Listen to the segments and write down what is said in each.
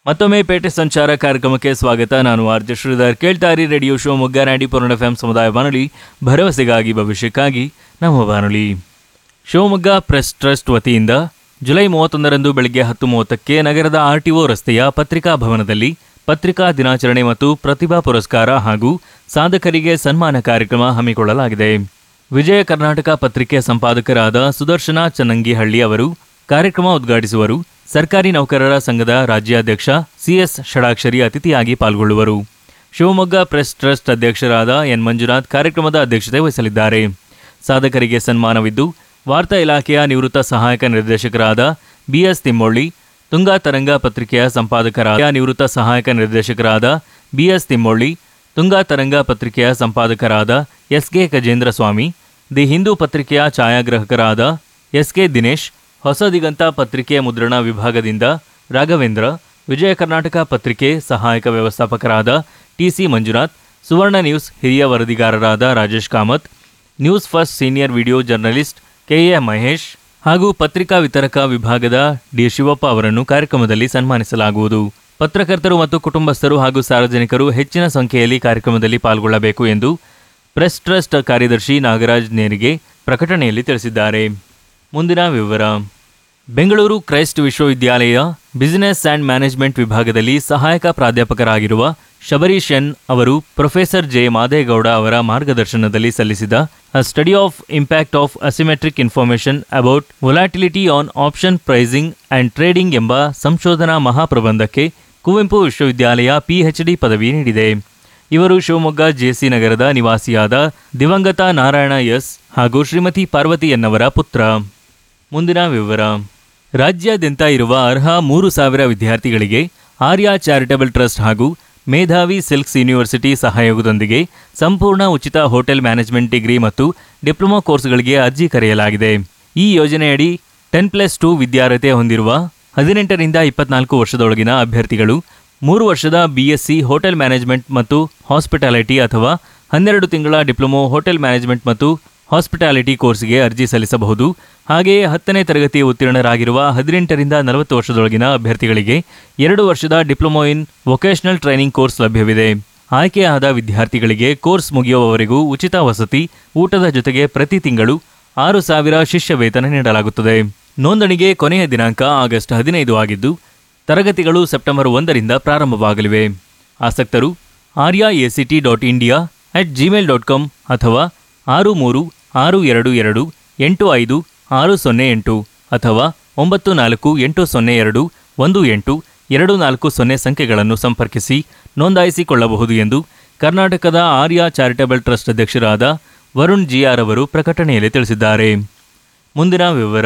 ಮತ್ತೊಮ್ಮೆ ಪೇಟೆ ಸಂಚಾರ ಕಾರ್ಯಕ್ರಮಕ್ಕೆ ಸ್ವಾಗತ ನಾನು ಆರ್ ಜೆ ಶ್ರೀಧರ್ ಕೇಳ್ತಾರಿ ರೇಡಿಯೋ ಶಿವಮೊಗ್ಗ ನಾಡಿ ಪೂರ್ಣ ಎಫ್ ಸಮುದಾಯ ಬಾನುಲಿ ಭರವಸೆಗಾಗಿ ಭವಿಷ್ಯಕ್ಕಾಗಿ ನಮ್ಮ ಬಾನುಲಿ ಶಿವಮೊಗ್ಗ ಪ್ರೆಸ್ ಟ್ರಸ್ಟ್ ವತಿಯಿಂದ ಜುಲೈ ಮೂವತ್ತೊಂದರಂದು ಬೆಳಗ್ಗೆ ಹತ್ತು ಮೂವತ್ತಕ್ಕೆ ನಗರದ ಆರ್ಟಿಒ ರಸ್ತೆಯ ಪತ್ರಿಕಾ ಭವನದಲ್ಲಿ ಪತ್ರಿಕಾ ದಿನಾಚರಣೆ ಮತ್ತು ಪ್ರತಿಭಾ ಪುರಸ್ಕಾರ ಹಾಗೂ ಸಾಧಕರಿಗೆ ಸನ್ಮಾನ ಕಾರ್ಯಕ್ರಮ ಹಮ್ಮಿಕೊಳ್ಳಲಾಗಿದೆ ವಿಜಯ ಕರ್ನಾಟಕ ಪತ್ರಿಕೆ ಸಂಪಾದಕರಾದ ಸುದರ್ಶನ ಚನ್ನಂಗಿಹಳ್ಳಿ ಅವರು ಕಾರ್ಯಕ್ರಮ ಉದ್ಘಾಟಿಸುವರು ಸರ್ಕಾರಿ ನೌಕರರ ಸಂಘದ ರಾಜ್ಯಾಧ್ಯಕ್ಷ ಸಿಎಸ್ ಷಡಾಕ್ಷರಿ ಅತಿಥಿಯಾಗಿ ಪಾಲ್ಗೊಳ್ಳುವರು ಶಿವಮೊಗ್ಗ ಪ್ರೆಸ್ ಟ್ರಸ್ಟ್ ಅಧ್ಯಕ್ಷರಾದ ಎನ್ ಮಂಜುನಾಥ್ ಕಾರ್ಯಕ್ರಮದ ಅಧ್ಯಕ್ಷತೆ ವಹಿಸಲಿದ್ದಾರೆ ಸಾಧಕರಿಗೆ ಸನ್ಮಾನವಿದ್ದು ವಾರ್ತಾ ಇಲಾಖೆಯ ನಿವೃತ್ತ ಸಹಾಯಕ ನಿರ್ದೇಶಕರಾದ ಬಿಎಸ್ ತಿಮ್ಮೊಳ್ಳಿ ತುಂಗಾ ತರಂಗ ಪತ್ರಿಕೆಯ ಸಂಪಾದಕರಾದ ನಿವೃತ್ತ ಸಹಾಯಕ ನಿರ್ದೇಶಕರಾದ ಬಿಎಸ್ ತಿಮ್ಮೊಳ್ಳಿ ತುಂಗಾ ತರಂಗ ಪತ್ರಿಕೆಯ ಸಂಪಾದಕರಾದ ಎಸ್ಕೆ ಗಜೇಂದ್ರ ಸ್ವಾಮಿ ದಿ ಹಿಂದೂ ಪತ್ರಿಕೆಯ ಛಾಯಾಗ್ರಾಹಕರಾದ ಎಸ್ಕೆ ದಿನೇಶ್ ಹೊಸ ದಿಗಂತ ಪತ್ರಿಕೆ ಮುದ್ರಣ ವಿಭಾಗದಿಂದ ರಾಘವೇಂದ್ರ ವಿಜಯ ಕರ್ನಾಟಕ ಪತ್ರಿಕೆ ಸಹಾಯಕ ವ್ಯವಸ್ಥಾಪಕರಾದ ಟಿಸಿ ಮಂಜುನಾಥ್ ಸುವರ್ಣ ನ್ಯೂಸ್ ಹಿರಿಯ ವರದಿಗಾರರಾದ Rajesh Kamath news first senior video journalist KA Mahesh ಹಾಗೂ ಪತ್ರಿಕಾ ವಿತರಕ ವಿಭಾಗದ ಡಿ ಶಿವಪ್ಪ ಅವರನ್ನು ಕಾರ್ಯಕ್ರಮದಲ್ಲಿ ಸನ್ಮಾನಿಸಲಾಗುವುದು ಪತ್ರಕರ್ತರು ಮತ್ತು ಕುಟುಂಬಸ್ಥರು ಹಾಗೂ ಸಾರ್ವಜನಿಕರು ಹೆಚ್ಚಿನ ಸಂಖ್ಯೆಯಲ್ಲಿ ಕಾರ್ಯಕ್ರಮದಲ್ಲಿ ಪಾಲ್ಗೊಳ್ಳಬೇಕು ಎಂದು ಪ್ರೆಸ್ ಟ್ರಸ್ಟ್ ಕಾರ್ಯದರ್ಶಿ ನಾಗರಾಜ್ ನೇರಿಗೆ ಪ್ರಕಟಣೆಯಲ್ಲಿ ತಿಳಿಸಿದ್ದಾರೆ ಮುಂದಿನ ವಿವರ ಬೆಂಗಳೂರು ಕ್ರೈಸ್ಟ್ ವಿಶ್ವವಿದ್ಯಾಲಯ ಬಿಸಿನೆಸ್ ಆ್ಯಂಡ್ ಮ್ಯಾನೇಜ್ಮೆಂಟ್ ವಿಭಾಗದಲ್ಲಿ ಸಹಾಯಕ ಪ್ರಾಧ್ಯಾಪಕರಾಗಿರುವ ಶಬರೀಶ್ ಎನ್ ಅವರು ಪ್ರೊಫೆಸರ್ ಜೆ ಮಾದೇಗೌಡ ಅವರ ಮಾರ್ಗದರ್ಶನದಲ್ಲಿ ಸಲ್ಲಿಸಿದ a study of impact of asymmetric information about volatility on option pricing and trading ಎಂಬ ಸಂಶೋಧನಾ ಮಹಾಪ್ರಬಂಧಕ್ಕೆ ಕುವೆಂಪು ವಿಶ್ವವಿದ್ಯಾಲಯ ಪಿಎಚ್ಡಿ ಪದವಿ ನೀಡಿದೆ ಇವರು ಶಿವಮೊಗ್ಗ ಜೆಸಿ ನಗರದ ನಿವಾಸಿಯಾದ ದಿವಂಗತ ನಾರಾಯಣ ಎಸ್ ಹಾಗೂ ಶ್ರೀಮತಿ ಪಾರ್ವತಿ ಎನ್ನವರ ಪುತ್ರ ಮುಂದಿನ ವಿವರ ರಾಜ್ಯಾದ್ಯಂತ ಇರುವ ಅರ್ಹ ಮೂರು ಸಾವಿರ ವಿದ್ಯಾರ್ಥಿಗಳಿಗೆ ಆರ್ಯ ಚಾರಿಟಬಲ್ ಟ್ರಸ್ಟ್ ಹಾಗೂ ಮೇಧಾವಿ ಸಿಲ್ಕ್ಸ್ ಯೂನಿವರ್ಸಿಟಿ ಸಹಯೋಗದೊಂದಿಗೆ ಸಂಪೂರ್ಣ ಉಚಿತ ಹೋಟೆಲ್ ಮ್ಯಾನೇಜ್ಮೆಂಟ್ ಡಿಗ್ರಿ ಮತ್ತು ಡಿಪ್ಲೊಮಾ ಕೋರ್ಸ್ಗಳಿಗೆ ಅರ್ಜಿ ಕರೆಯಲಾಗಿದೆ ಈ ಯೋಜನೆಯಡಿ ಟೆನ್ ಪ್ಲಸ್ ಟು ವಿದ್ಯಾರ್ಹತೆ ಹೊಂದಿರುವ ಹದಿನೆಂಟರಿಂದ ಇಪ್ಪತ್ನಾಲ್ಕು ವರ್ಷದೊಳಗಿನ ಅಭ್ಯರ್ಥಿಗಳು ಮೂರು ವರ್ಷದ ಬಿಎಸ್ಸಿ ಹೋಟೆಲ್ ಮ್ಯಾನೇಜ್ಮೆಂಟ್ ಮತ್ತು ಹಾಸ್ಪಿಟಾಲಿಟಿ ಅಥವಾ ಹನ್ನೆರಡು ತಿಂಗಳ ಡಿಪ್ಲೊಮೊ ಹೋಟೆಲ್ ಮ್ಯಾನೇಜ್ಮೆಂಟ್ ಮತ್ತು ಹಾಸ್ಪಿಟಾಲಿಟಿ ಕೋರ್ಸ್ಗೆ ಅರ್ಜಿ ಸಲ್ಲಿಸಬಹುದು ಹಾಗೆಯೇ ಹತ್ತನೇ ತರಗತಿ ಉತ್ತೀರ್ಣರಾಗಿರುವ ಹದಿನೆಂಟರಿಂದ ನಲವತ್ತು ವರ್ಷದೊಳಗಿನ ಅಭ್ಯರ್ಥಿಗಳಿಗೆ ಎರಡು ವರ್ಷದ diploma in vocational training course ಲಭ್ಯವಿದೆ ಆಯ್ಕೆಯಾದ ವಿದ್ಯಾರ್ಥಿಗಳಿಗೆ ಕೋರ್ಸ್ ಮುಗಿಯುವವರೆಗೂ ಉಚಿತ ವಸತಿ ಊಟದ ಜೊತೆಗೆ ಪ್ರತಿ ತಿಂಗಳು ಆರು ಸಾವಿರ ಶಿಷ್ಯ ವೇತನ ನೀಡಲಾಗುತ್ತದೆ ನೋಂದಣಿಗೆ ಕೊನೆಯ ದಿನಾಂಕ ಆಗಸ್ಟ್ ಹದಿನೈದು ಆಗಿದ್ದು ತರಗತಿಗಳು ಸೆಪ್ಟೆಂಬರ್ ಒಂದರಿಂದ ಪ್ರಾರಂಭವಾಗಲಿವೆ ಆಸಕ್ತರು Arya ACT dot India at Gmail dot com ಅಥವಾ ಆರು ಮೂರು ಆರು ಎರಡು ಎರಡು ಎಂಟು ಐದು ಆರು ಸೊನ್ನೆ ಎಂಟು ಅಥವಾ ಒಂಬತ್ತು ನಾಲ್ಕು ಎಂಟು ಸೊನ್ನೆ ಎರಡು ಒಂದು ಎಂಟು ಎರಡು ನಾಲ್ಕು ಸೊನ್ನೆ ಸಂಖ್ಯೆಗಳನ್ನು ಸಂಪರ್ಕಿಸಿ ನೋಂದಾಯಿಸಿಕೊಳ್ಳಬಹುದು ಎಂದು ಕರ್ನಾಟಕದ ಆರ್ಯ ಚಾರಿಟಬಲ್ ಟ್ರಸ್ಟ್ ಅಧ್ಯಕ್ಷರಾದ ವರುಣ್ ಜಿಆರ್ ಅವರು ಪ್ರಕಟಣೆಯಲ್ಲಿ ತಿಳಿಸಿದ್ದಾರೆ ಮುಂದಿನ ವಿವರ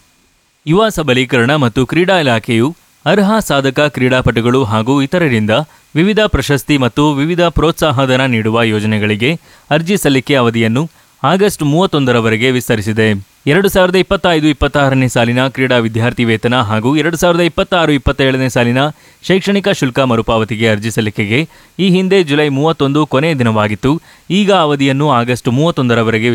ಯುವ ಸಬಲೀಕರಣ ಮತ್ತು ಕ್ರೀಡಾ ಇಲಾಖೆಯು ಅರ್ಹ ಸಾಧಕ ಕ್ರೀಡಾಪಟುಗಳು ಹಾಗೂ ಇತರರಿಂದ ವಿವಿಧ ಪ್ರಶಸ್ತಿ ಮತ್ತು ವಿವಿಧ ಪ್ರೋತ್ಸಾಹಧನ ನೀಡುವ ಯೋಜನೆಗಳಿಗೆ ಅರ್ಜಿ ಸಲ್ಲಿಕೆ ಅವಧಿಯನ್ನು ಆಗಸ್ಟ್ ಮೂವತ್ತೊಂದರವರೆಗೆ ವಿಸ್ತರಿಸಿದೆ ಎರಡು ಸಾವಿರದ ಇಪ್ಪತ್ತೈದು ಇಪ್ಪತ್ತಾರನೇ ಸಾಲಿನ ಕ್ರೀಡಾ ವಿದ್ಯಾರ್ಥಿ ವೇತನ ಹಾಗೂ ಎರಡು ಸಾವಿರದ ಇಪ್ಪತ್ತಾರು ಇಪ್ಪತ್ತೇಳನೇ ಸಾಲಿನ ಶೈಕ್ಷಣಿಕ ಶುಲ್ಕ ಮರುಪಾವತಿಗೆ ಅರ್ಜಿ ಸಲ್ಲಿಕೆಗೆ ಈ ಹಿಂದೆ ಜುಲೈ ಮೂವತ್ತೊಂದು ಕೊನೆಯ ದಿನವಾಗಿತ್ತು ಈಗ ಅವಧಿಯನ್ನು ಆಗಸ್ಟ್ ಮೂವತ್ತೊಂದರವರೆಗೆ